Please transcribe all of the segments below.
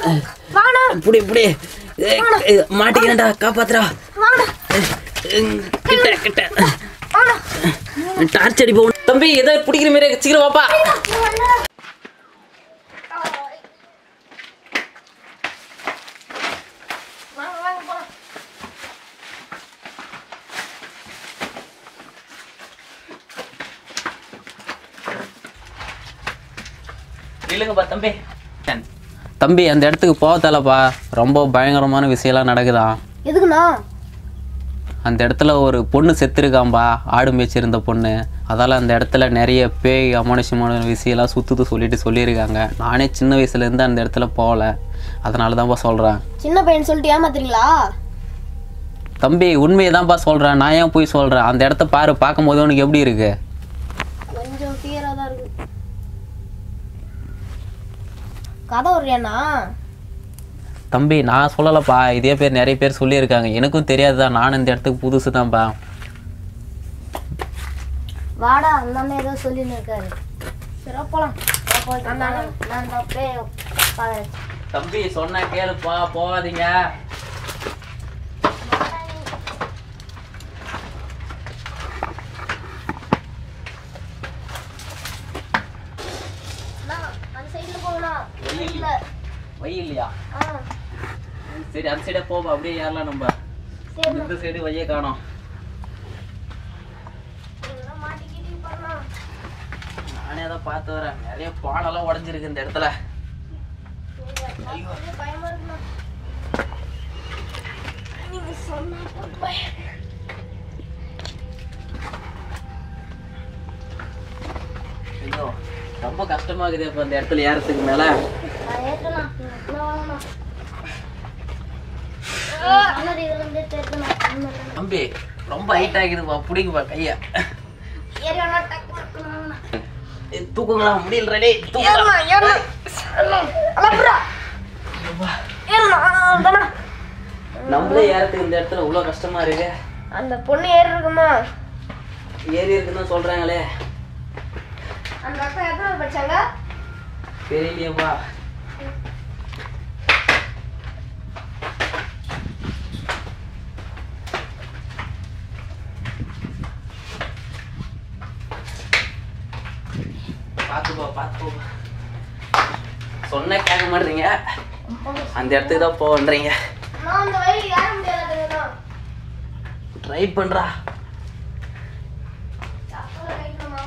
வாங்கண்ணா இப்படி இப்படி ஏய், ஏய், மாட்டிக்கிறேன்டா காப்பாத்துறா வாங்கண்ணா ஏய், கிட்ட கிட்ட வாங்கண்ணா டார்ச் அடி போகணும் தம்பி ஏதோ பிடிக்கிற மாதிரி இருக்கு. சீக்கிரம் வாப்பா வாங்க வாங்க போலாம் இல்லைங்கப்பா தம்பி தம்பி அந்த இடத்துக்கு போகத்தலப்பா ரொம்ப பயங்கரமான விஷயம்லாம் நடக்குதா எதுக்குண்ணா அந்த இடத்துல ஒரு பொண்ணு செத்துருக்காம்பா ஆடு மேய்ச்சிருந்த பொண்ணு அதால் அந்த இடத்துல நிறைய பேய் அமானுஷமான விஷயம்லாம் சுற்றுது சொல்லிட்டு சொல்லியிருக்காங்க நானே சின்ன வயசுலேருந்து அந்த இடத்துல போகல அதனால தான்ப்பா சொல்கிறேன் சின்ன பையன் சொல்லிட்டு ஏமாத்துறீங்களா தம்பி உண்மையை தான்ப்பா சொல்கிறேன் நான் ஏன் போய் சொல்கிறேன் அந்த இடத்த பாரு பார்க்கும்போது உனக்கு எப்படி இருக்கு கொஞ்சம் ஃபியராக தான் இருக்கு கதை வர்றியாண்ணா தம்பி நான் சொல்லலப்பா இதே பேர் நிறைய பேர் சொல்லியிருக்காங்க எனக்கும் தெரியாது தான் நானும் இந்த இடத்துக்கு புதுசு தான்ப்பா வாடா அந்த அண்ணன் ஏதோ சொல்லின்னு இருக்காரு சரி போலாம் நான் நான் அப்படியே பாக்குறேன் தம்பி சொன்னா கேளுப்பா போகாதீங்க அந்த சைடுல போகலாம் இல்ல. வை இல்லையா ஆ சரி அந்த சைடே போப்பா அப்படியே ஏறலாம் நம்ம சரி இந்த சைடு வையே காணோம் இதெல்லாம் மாட்டிக்கிட்டு பண்ணலாம் நானே தான் பார்த்து வரேன் நிறைய பானெல்லாம் உடஞ்சிருக்கு இந்த இடத்துல பயமா இருக்குண்ணா நீங்க சொன்னா போதும் பயம். ஐயோ ரொம்ப கஷ்டமா இருக்குது இப்போ இந்த இடத்துல ஏறத்துக்கு மேல நான் ஏத்துண்ணா. நீங்க உள்ள வாங்கண்ணா. அண்ணா, இதுல இருந்தே தெரியுதுண்ணா. ஒண்ணும் இல்லைண்ணா. தம்பி ரொம்ப ஹைட் ஆகிடுப்பா பிடிக்குப்பா கைய ஏறி அண்ணா, டக்குனு டக்குனு வாங்கண்ணா. தூக்குங்களா முடியல ரெடி ஏறுண்ணா, ஏறுண்ணா. அண்ணா, அண்ணா, புறா. ஏறுண்ணா, அதாண்ணா. நம்மளே ஏறத்துக்கு இந்த இடத்துல இவ்வளோ கஷ்டமா இருக்கு அந்த பொண்ணு ஏறி இருக்குமா ஏறி இருக்குன்னு தான் சொல்றாங்களே அந்த அக்கா எத்தனை படிச்சாங்க தெரியலையேப்பா பார்த்துப்பா பார்த்துப்பா சொன்ன கேட்க மாட்டீங்க அந்த இடத்துக்கு தான் போன்றீங்க நான் அந்த வழி ஏற முடியாதுங்கண்ணா ட்ரை பண்றா சக்கரை ரைட்டுண்ணா.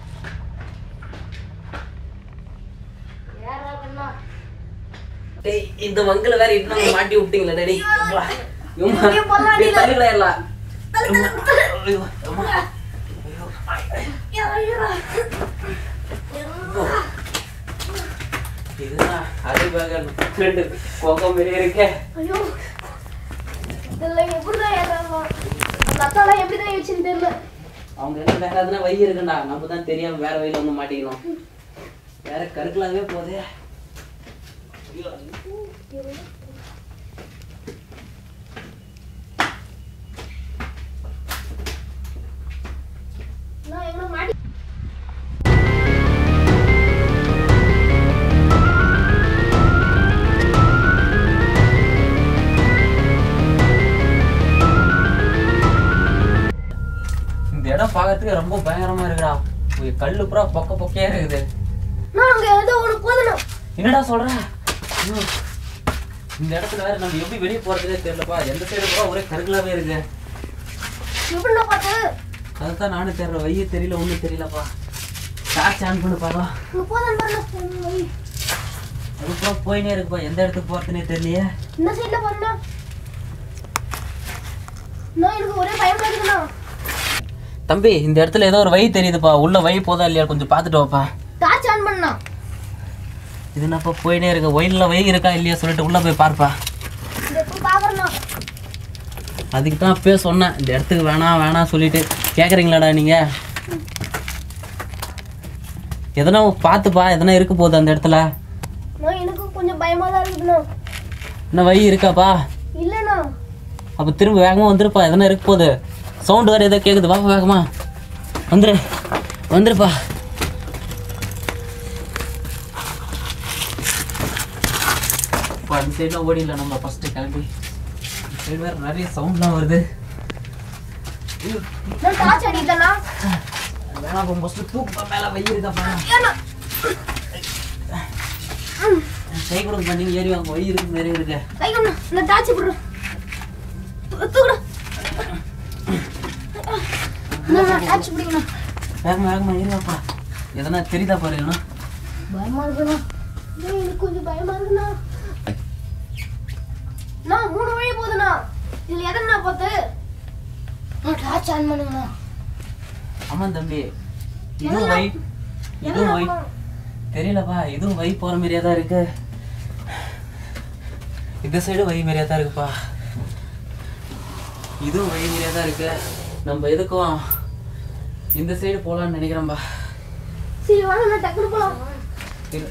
ஏறாதுண்ணா. டேய் இந்த வங்கில வேற இன்னும் மாட்டி விட்டீங்களா டேடி இங்கே போடலாம் நீ. தள்ளில எல்லாம் ஐயோ, அம்மா. ஏறு, ஏறு. இதுதான் அடிபகல் ரெண்டு கோகம் மாரி இருக்கே ஐயோ இதெல்லாம் எப்படிதான் ஏறாதான் அந்த அக்காலாம் எப்படிதான் யோசிச்சுன்னு தெரியல அவங்க என்ன வேற எதுனா வழி இருக்குண்டா நம்ம தான் தெரியாம வேற வழியில வந்து மாட்டிக்கணும் வேற கருக்கலாகவே போதே ஐயோ, நான் எங்களை மாட்டி இந்த இடம் பார்க்கறதுக்கு ரொம்ப பயங்கரமா இருக்குடா உய் கல்லு பூரா பொக்க பொக்கையா இருக்குது நான் அங்க ஏதோ ஒண்ணு போதணும் என்னடா சொல்ற ஐயோ, இந்த இடத்துல வேற நம்ம எப்படி வெளியே போறதுனே தெரியலப்பா எந்த சைடு பூரா ஒரே கருக்கலாவே இருக்கு எப்படின்னா பார்த்து அதுதான் நானும் தெரியல வழியே தெரியல ஒண்ணும் தெரியலப்பா டார்ச் ஆன் பண்ணு பாக்கலாம் அங்க போதான் பாருங்க அதுக்கப்புறம் போயினே இருக்குப்பா எந்த இடத்துக்கு போறதுனே தெரியலையே இந்த சைடுல பாருங்க நான் எனக்கு ஒரே பயமா இருக்குண்ணா தம்பி இந்த இடத்துல ஏதோ ஒரு வழி தெரியுதுப்பா உள்ள வழி போதா இல்லையா கொஞ்சம் பார்த்துட்டு வாப்பா டார்ச் ஆன் பண்ணா இது என்னப்பா போயினே இருக்கு வயலில் வழி இருக்கா இல்லையா சொல்லிட்டு உள்ள போய் பார்ப்பா இந்த எப்போ பாக்குறேண்ணா அதுக்கு தான் அப்பயே சொன்னேன் இந்த இடத்துக்கு வேணாம் வேணாம் சொல்லிட்டு கேட்குறீங்களாடா நீங்க எதனா பார்த்துப்பா எதனா இருக்க போகுது அந்த இடத்துல நான் எனக்கும் கொஞ்சம் பயமா தான் இருக்குதுண்ணா என்ன வழி இருக்காப்பா இல்லைண்ணா அப்போ திரும்ப வேகமாக வந்துருப்பா எதனா இருக்க போகுது சவுண்டு வேறு ஏதோ கேட்குது வாப்பா வேகமா வந்துரு வந்துருப்பா இப்போ அந்த சைடில் ஓடிடல நம்ம ஃபஸ்ட்டு கிளம்பி இந்த சைடு வேறு நிறைய சவுண்ட்லாம் வருது ஐயோ, நான் டார்ச் அடித்தனா வேணாம் இப்போ ஃபஸ்ட்டு தூக்கு மேலே வை இருக்கப்பா கை கொடுக்க பண்ணி ஏறி வாங்க வழி இருக்கு நிறைய இருக்கு கை கொண்டு நான் டார்ச் போடுறேன் தூக்குடா நான் டார்ச் பிடிக்கணும் வேகமா வேகமா ஏறி வாப்பா எதனா தெரியுதா பாரு இல்லைன்னா பயமா இருக்குண்ணா டேய், எனக்கு கொஞ்சம் பயமா இருக்குண்ணா நான் மூணு வழி போகுதுண்ணா இதுல எதனா பார்த்து நான் டார்ச் ஆன் பண்ணுங்கண்ணா ஆமாம் தம்பி இதுவும் வை இதுவும் வை தெரியலப்பா இதுவும் வை போகிற மாதிரியே தான் இருக்கு இந்த சைடு வை மாதிரியே தான் இருக்குப்பா இதுவும் வை மாதிரியே தான் இருக்கு நம்ம எதுக்கும் இந்த சைடு போகலான்னு நினைக்கிறேன்பா சரி வாங்க நான் டக்குனு போலாம் இரு.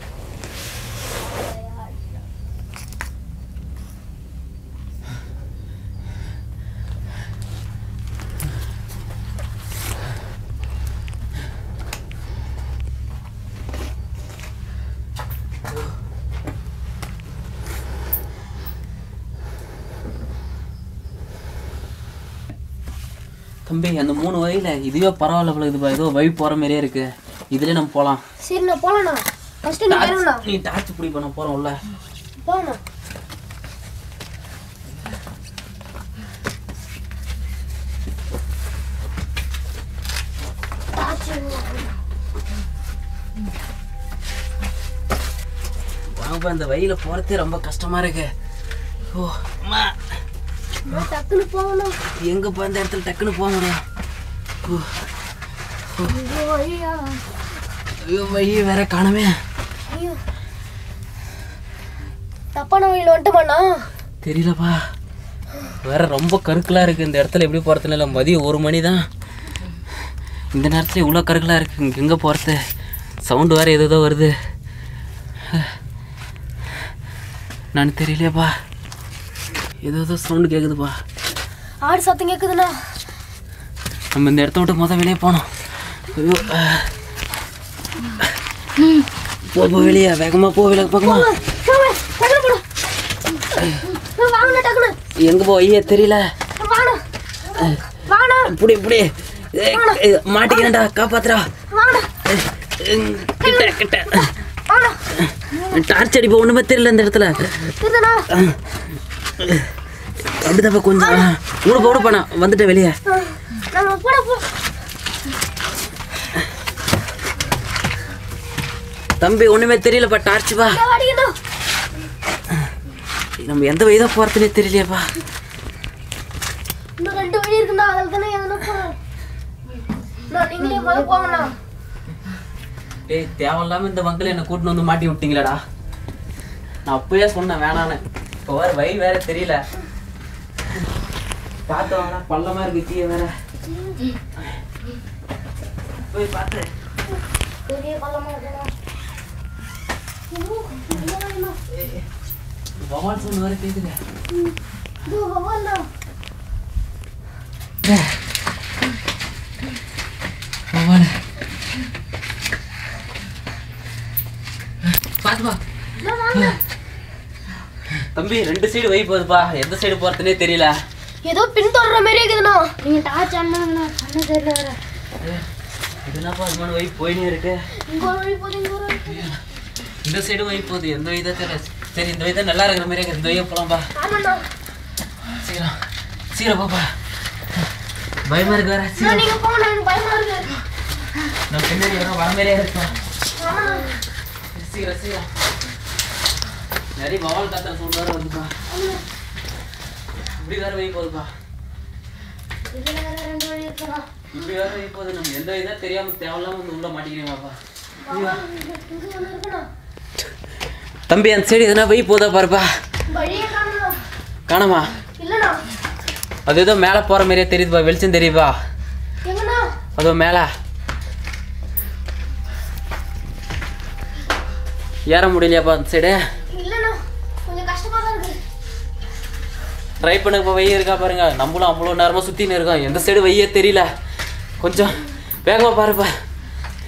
தம்பி அந்த மூணு வழியில இதுவே பரவாயில்ல போல இதுப்பா ஏதோ வழி போற மாதிரியே இருக்கு இதுலயே நம்ம போலாம் சரி நான் போலாம்ண்ணா ஃபர்ஸ்ட் நீ வரணும்ண்ணா டார்ச்- நீ டார்ச் பிடி பண்ண போறோம்ல போகண்ணா டார்ச் வாங்கப்பா இந்த வழியில போறதே ரொம்ப கஷ்டமா இருக்கு ஓ அம்மா நான் டக்குனு போகணும் எங்கப்பா இந்த இடத்துல டக்குன்னு போக முடியும் ஓ, ஐயோ ஐயா ஐயோ வழி வேற காணமே ஐயோ தப்பான வழியில் வந்துட்டோமாண்ணா தெரியலப்பா வேற ரொம்ப கருக்கலா இருக்கு இந்த இடத்துல எப்படி போறதுன்னு இல்லை மதியம் ஒரு மணி தான் இந்த நேரத்துல இவ்வளோ கருக்கலா இருக்கு இங்க எங்க போறது சவுண்டு வேற ஏதோ வருது நான் தெரியலையாப்பா ஏதோ ஏதோ சவுண்டு கேட்குதுப்பா ஆடு சத்தம் கேட்குதுண்ணா நம்ம இந்த இடத்த விட்டு மொதல் வெளியே போனோம் ஐயோ போ போ வெளியே வேகமா போ வெளியே பக்கமா டக்குனு போடு வாங்கண்ணா டக்குனு எங்க போ ஐயா தெரியல வாங்கண்ணா வாங்கண்ணா இப்படி இப்படி ஏய், ஏய், மாட்டிக்கிறேன்டா காப்பாத்துறா வாங்கண்ணா ஏய், ஏய், கிட்ட கிட்ட வாங்கண்ணா டார்ச் அடிப்ப ஒண்ணுமே தெரியல இந்த இடத்துல இதுண்ணா அப்படிதாப்பா கொஞ்சம் கூட போட போனா வந்துட்டேன் வெளியே நம்ம போட போ தம்பி ஒண்ணுமே தெரியலப்பா டார்ச் பா இந்த அடிக்கணும் நம்ம எந்த வயதா போறதுனே தெரியலையாப்பா இன்னும் ரெண்டு வழி இருக்குண்ணா அதில் தானே எதனா போகணும் நான் நீங்களே முதல்ல போங்கண்ணா ஏய் தேவையில்லாம இந்த வங்கில் என்னை கூட்டின்னு வந்து மாட்டி விட்டீங்களடா நான் அப்பயே சொன்னேன் வேணான்னு இப்போ வேற வழி வேற தெரியல பார்த்து வாங்கடா பள்ளமா இருக்கு கீழே வேற போய் பார்த்து பெரிய பள்ளமா இருக்குண்ணா ஐயோ, ஐயோ, ஐயோ. பவான் சொன்ன வேற கேக்குது இதோ பவாண்ணா பவான் பார்த்து வா நான் வாங்க தம்பி ரெண்டு சைடு வை போகுதுப்பா எந்த சைடு போறதுனே தெரியல ஏதோ பின்தொடர மாதிரி இருக்குதுண்ணா நீங்க டார்ச் ஆனா கண்ணு தெரியல வேற இது என்னப்பா அதுமான வை போயினே இருக்கு இங்க ஒரு வழி போகுது இங்க ஒரு வழி போகுது. இந்த சைடு வை போகுது எந்த வழி தான் தெரியல சரி இந்த வழி தான் நல்லா இருக்கிற மாதிரி இருக்கு இந்த வழியா போலாம்பா ஆமாண்ணா சீக்கிரம் சீக்கிரம் பாப்பா பயமா இருக்கு வேற அண்ணா, சீக்கிரம் நீங்க போங்க எனக்கு பயமா இருக்கு நான் பின்னாடி வர வர மாதிரியே இருக்கேன் ஆமாண்ணா சீக்கிரம் சீக்கிரம் நிறைய பவால் காத்தல சவுண்ட் வேற வருதுப்பா இப்படி வேற வை போகுதுப்பா இதுல வேற ரெண்டு வழி இருக்குண்ணா இப்படி வேற வை போகுது நம்ம எந்த வழி தான் தெரியாம தேவையில்லாம வந்து உள்ள மாட்டிக்கிறீங்கப்பா பவால் இங்க இங்க ஒண்ணு இருக்குண்ணா தம்பி அந்த சைடு எதுனா வை போதா பாருப்பா வழியே காணுண்ணா காணமா இல்லண்ணா அது ஏதோ மேலே போகிற மாதிரியே தெரியுதுப்பா வெளிச்சம் தெரியுதா எங்கண்ணா அதோ மேலே ஏற முடியலையாப்பா அந்த சைடு இல்லண்ணா கொஞ்சம் கஷ்டமா தான் இருக்கு ட்ரை பண்ணுங்கப்பா வெய்ய இருக்கா பாருங்க நம்மளும் அவ்வளோ நேரமாக சுற்றின்னு இருக்கோம் எந்த சைடு வெய்யே தெரியல கொஞ்சம் வேகமாக பாருப்பா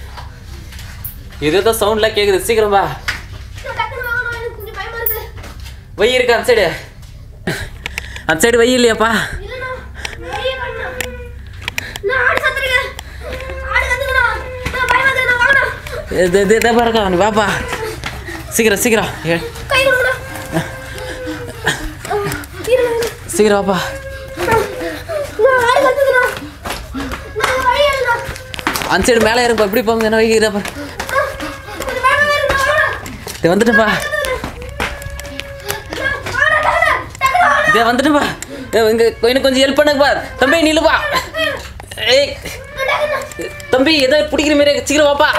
இது ஏதோ சவுண்ட்லாம் கேட்குது சீக்கிரம் வா நான் டக்குனு வாங்கண்ணா எனக்கு கொஞ்சம் பயமா இருக்கு வை இருக்கு அந்த சைடு அந்த சைடு வை இல்லையாப்பா இல்லண்ணா வெளியே கண்ணா நான் ஆடு சத்துருக்கேன் ஆடு கத்துக்கண்ணா நான் பயமா இருக்குண்ணா வாங்கண்ணா இது இது இதை பாருக்கா நீ வாப்பா சீக்கிரம் சீக்கிரம் ஏ கை கொடுங்கண்ணா இருங்க சீக்கிரம் வாப்பா நான் ஆடு கத்துக்கண்ணா நான் வழி இல்லைண்ணா அந்த சைடு மேலே இருப்பா எப்படி போங்க என்ன வைக்கிறா பாரு கொஞ்சம் பயமா இருக்குண்ணா வாங்கண்ணா இது வந்துட்டுப்பா வாங்கண்ணா டக்குனு டக்குனு வாங்கண்ணா இதே வந்துட்டுப்பா இங்கே எனக்கு கொஞ்சம் ஹெல்ப் பண்ணுங்கப்பா தம்பி நில்லுப்பா ஏய் தம்பி ஏதோ பிடிக்கிற மாரி இருக்கு. சீக்கிரம் வாப்பா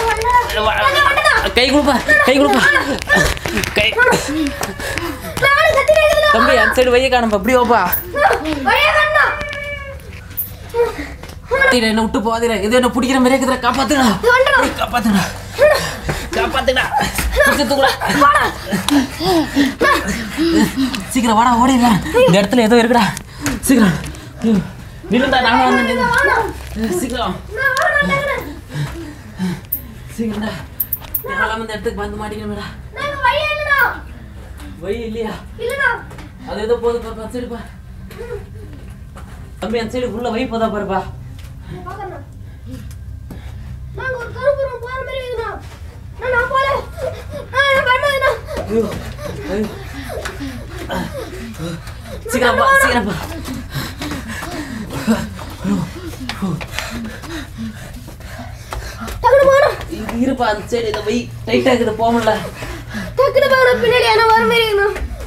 கை கொடுப்பா கை கொடுப்பா கை நான் ஆடு கத்திட்டு தம்பி அந்த சைடு வைய காணும்பா அப்படி வாப்பா வழியே கண்ணா தீர என்ன விட்டு போகாதீர இது என்ன பிடிக்கிற மாதிரி இருக்குதுடா காப்பாத்துடா ஏய், காப்பாத்துடா காப்பாத்துடா பிடிச்சு தூக்குடா சீக்கிரம் வாடா ஓடிடலாம் இந்த இடத்துல ஏதோ இருக்குடா சீக்கிரம் ஐயோ, நில்லுடா நானும் வந்து நில்லு. ஏய், சீக்கிரம் நான் வாங்கண்ணா டக்குனு சீக்கிரம்டா எல்லாம் இந்த இடத்துக்கு வந்து மாட்டிக்கணும்டா நாங்க வழியே இல்லைண்ணா வழி இல்லையா இல்லைண்ணா அது ஏதோ போகுது பாப்பா அந்த சைடு பா தம்பி அந்த சைடு உள்ள வை போதா பாருப்பா பாக்கறேண்ணா. நாங்க ஒரு கருப்புறம் போற மாதிரி இருக்குண்ணா. நான் நான் போல. நான் எனக்கு பயமா இருக்குண்ணா. ஐயோ ஐயோ சீக்கிரம் பா சீக்கிரம் பா டக்குனு போகண்ணா. இங்க இருப்பா அந்த சைடு இதை வை டைட்டா இருக்குது போக முடியல டக்குனு போகண்ணா. பின்னாடி யாரோ வர மாதிரி இருக்குண்ணா.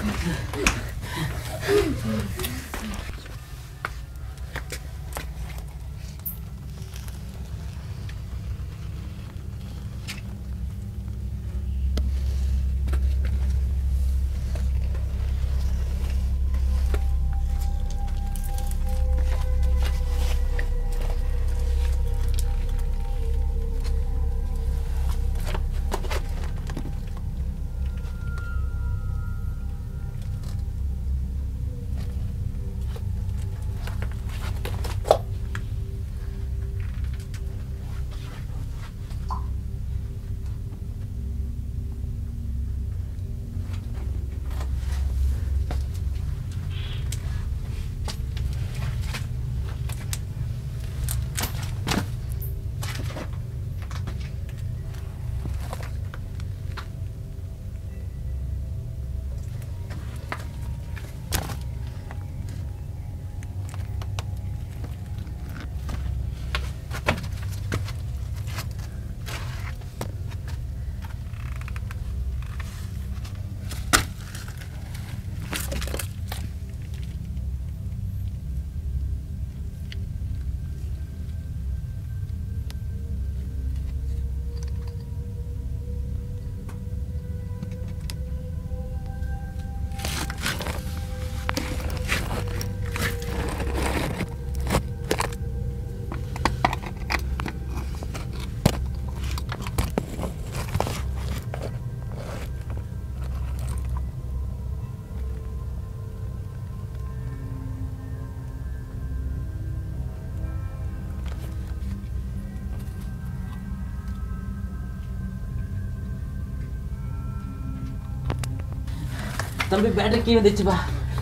தம்பி பேட்டரி கீ வந்துச்சுப்பா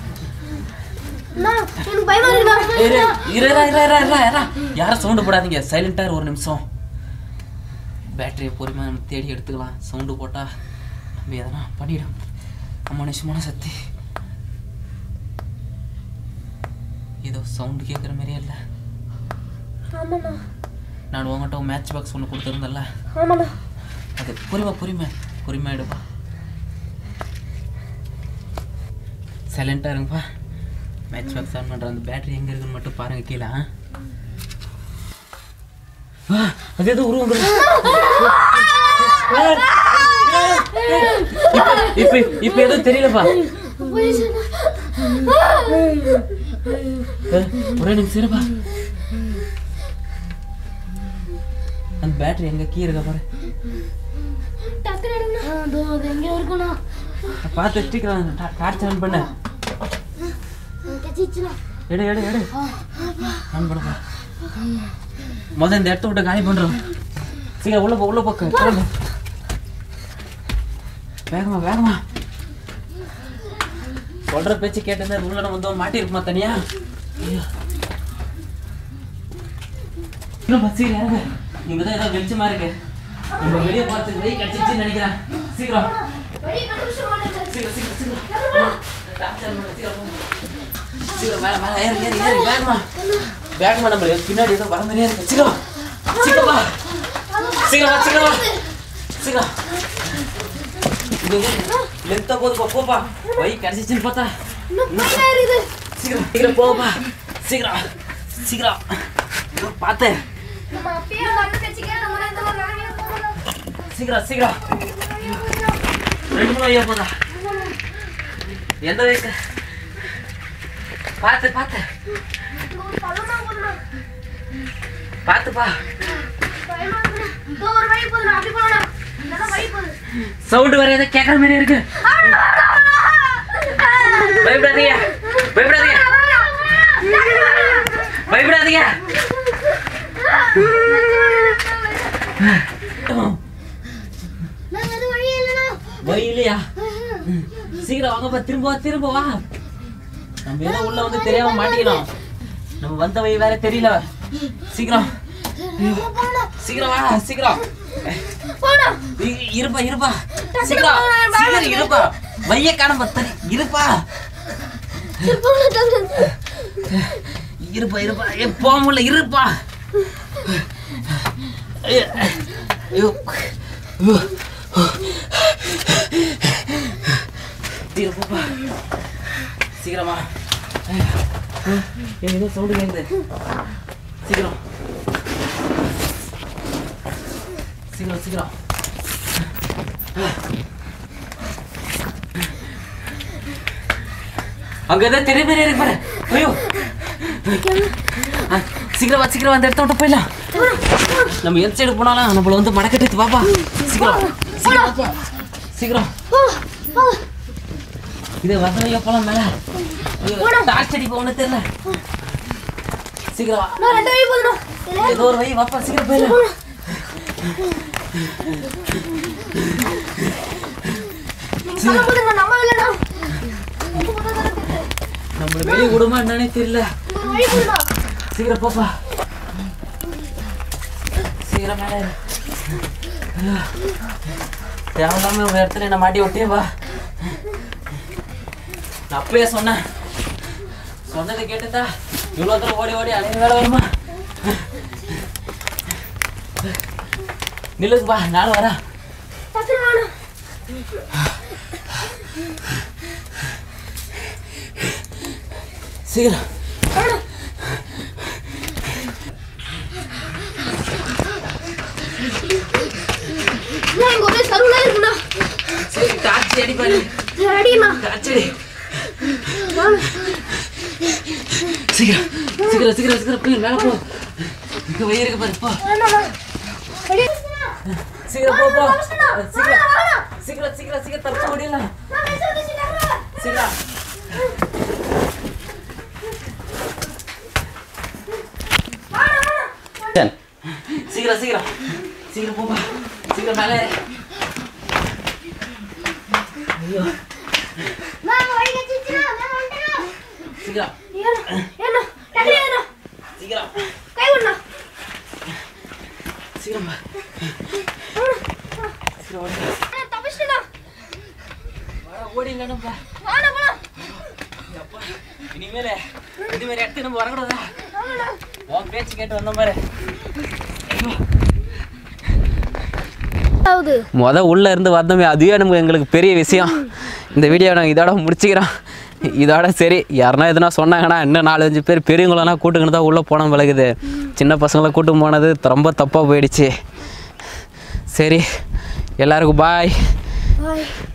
அண்ணா, எனக்கு பயமா இருக்குண்ணா. இரு இரு இரு, இரு, இரு, இரு, இரு. யாரும் சவுண்டு போடாதீங்க சைலண்டா இரு ஒரு நிமிஷம் பேட்டரியை பொறுமையாக நம்ம தேடி எடுத்துக்கலாம் சவுண்டு போட்டா நம்ம எதனா பண்ணிடும் அமனுஷமான சக்தி ஏதோ சவுண்டு கேட்குற மாதிரியே இல்லை ஆமாண்ணா. நான் உங்கள்கிட்ட மேட்ச் பாக்ஸ் ஒன்று கொடுத்துருந்தேன்ல ஆமாண்ணா. அது பொறுமை பொறுமை பொறுமை எடுப்பா சைலண்டாக இருங்கப்பா மேட்ச் பாக்ஸ் ஆன் பண்ணுற அந்த பேட்டரி எங்கே இருக்குன்னு மட்டும் பாருங்க கீழே ஆ? ஆ, அது எதுவும் உருவம் வருது. இப்ப- இப்ப இப்ப எதுவும் தெரியலப்பா போயிடுச்சுண்ணா. ஆ, ஒரே நிமிஷம் இருப்பா அந்த பேட்டரி எங்க கீ இருக்கா பாரு டக்குனு எடுங்கண்ணா. ஆ, இதோ அது எங்கேயோ இருக்குண்ணா. பார்த்து வச்சுக்கலாம் டார்ச் ஆன் பண்ண ஆ, கச்சிச்சுண்ணா. எடு எடு எடு ஆன் பண்ணுப்பா முதல்ல இந்த இடத்த விட்டு காலி பண்றோம் சீக்கிரம் உள்ள போ உள்ள போக்கு வேகமா வேகமா சொல்ற பேச்சு கேட்டிருந்தா உள்ள நம்ம வந்து மாட்டிருக்குமா தனியா ஐயோ. இன்னும் பஸ் இறங்க இங்க தான் ஏதோ வெளிச்சமா இருக்கு நம்ம வெளியே போறதுக்கு வெயில் கிடைச்சிருச்சுன்னு நினைக்கிறேன் சீக்கிரம் வெளியே கண்டுபிடிச்சு மாட்டேன் சீக்கிரம் சீக்கிரம் சீக்கிரம் டாக்டர் மேல சீக்கிரம் போங்க. சீக்கிரம் மேல மேல ஏறு ஏறு ஏறு வேகமா வேகமா நம்ம பின்னாடி ஏதோ வர மாதிரியே இருக்கு சீக்கிரம் சீக்கிரம் வா சீக்கிரம் வா சீக்கிரம் வா சீக்கிரம் இது லென்த்தா போதுப்பா போப்பா வை கிடைச்சிச்சுன்னு பார்த்தா இன்னும் பையனா இருக்குது சீக்கிரம் சீக்கிரம் போப்பா சீக்கிரம் சீக்கிரம் இதோ பார்த்தேன் நம்ம அப்பயே அந்த அண்ணன் பேச்சு கேட்ட முறை இந்த மாதிரி நானே போகணும் சீக்கிரம் சீக்கிரம் ரெண்டு மூணு ஐயா போதா எந்த வயசு பார்த்து பார்த்து இங்க ஒரு பள்ளம் தான் போகணும் பார்த்துப்பா பயமா இருக்குண்ணா இதோ ஒரு வழி போகுதுண்ணா அப்படி போகணும் இல்லைன்னா வழி போகுது சவுண்டு வர ஏதோ கேட்குற மாதிரி இருக்கு பயப்படாதீங்க பயப்படாதீங்க பயப்படாதீங்க நாங்க எதுவும் வழி இல்லைண்ணா வழி இல்லையா சீக்கிரம் வாங்கப்பா திரும்ப வா திரும்ப வா நம்ம ஏதோ உள்ள வந்து தெரியாம மாட்டிக்கணும் நம்ம வந்த வழி வேற தெரியல சீக்கிரம் சீக்கிரம் வா சீக்கிரம் போகணும் இ- இருப்பா இருப்பா சீக்கிரம் சீக்கிரம் இருப்பா வைய காண தரி இருப்பா இருப்பா இருப்பா ஏ போக முடியல இருப்பா ஐயோ, ஐயோ, ஐயோ. இருப்பா சீக்கிரமா ஏதோ சவுண்டு கேக்குது சீக்கிரம் சீக்கிரம் சீக்கிரம் அங்க ஏதோ தெரிய மாதிரி இருக்கு பாரு ஐயோ ஆ, சீக்கிரம் வா சீக்கிரம் அந்த இடத்த விட்டு போயிடலாம் நம்ம எந்த சைடு போனாலும் நம்மள வந்து மடக்கட்டு பாப்பா சீக்கிரம் சீக்கிரம் வாப்பா. சீக்கிரம் இது வசதியா போலாம் மேல ஐயோ, டார்ச் அடிப்பா ஒண்ணு தெரியல சீக்கிரம் வா நான் ரெண்டு வழி போகணும் ஏதோ ஒரு வை வாப்பா சீக்கிரம் போயிடலாம் நீங்க சொல்லும் போது நான் நம்ப இல்லைண்ணா நம்மள வெளியே விடுமா என்னன்னே தெரியல ஒரு வழி போகணும்ண்ணா சீக்கிரம் போப்பா சீக்கிரம் மேலே ஏறு. ஐயோ. தேவையில்லாம ஒரு இடத்துல என்ன மாட்டி விட்டே வா நான் அப்பயே சொன்னேன் சொன்னதை கேட்டுதா இவ்வளோ தூரம் ஓடி ஓடி அலைய வேலை வருமா நில்லுப்பா நானும் வரேன் டக்குனு வாண்ணா சீக்கிரம் வாண்ணா அண்ணா, இங்க ஒரே சருவலா இருக்குண்ணா சரி டார்ச்சி அடிப்பாரு அடிண்ணா டார்ச்சி அடி சீக்கிரம் சீக்கிரம் சீக்கிரம் சீக்கிரம் போய் மேலே போ இங்க வயிறு இருக்கு பாரு போ வேணாண்ணா அடி சீக்கிரம் போ போ வாண்ணா, சீக்கிரம் வாண்ணா. சீக்கிரம் சீக்கிரம் சீக்கிரம் தப்பிச்சு முடியலாம் நான் மெசேஜ் வந்துச்சுட்டாங்க சீக்கிரம் சீக்கிரம் சீக்கிரம் சீக்கிரம் போப்பா சீக்கிரம் மேலே ஏறு. ஐயோ நான் வழி கட்டிச்சுனா நான் வந்துட்டேன் சீக்கிரம் ஏறு ஏறு டக்குனு ஏறு சீக்கிரம் கை விடணும் சீக்கிரம் வா. சீக்கிரம் ஓடி தப்பிச்சுடா வாடா, ஓடி இல்லைன்னுப்பா வாடா போலாம் அப்பா இனிமேல இது மாதிரி இடத்துக்கு நம்ம வரக்கூடாதா வாடா உன் பேச்சு கேட்டு வந்த பாரு ஆகுது முத உள்ளே இருந்து வந்தோமே அதுவே நமக்கு எங்களுக்கு பெரிய விஷயம் இந்த வீடியோ நாங்கள் இதோட முடிச்சுக்கிறோம் இதோட சரி யாருன்னா எதுனா சொன்னாங்கன்னா இன்னும் நாலஞ்சு பேர் பெரியவங்களெல்லாம் கூட்டுக்கின்னு தான் உள்ளே போன விலகுது சின்ன பசங்களை கூட்டு போனது ரொம்ப தப்பாக போயிடுச்சு சரி எல்லாருக்கும் பாய் பாய்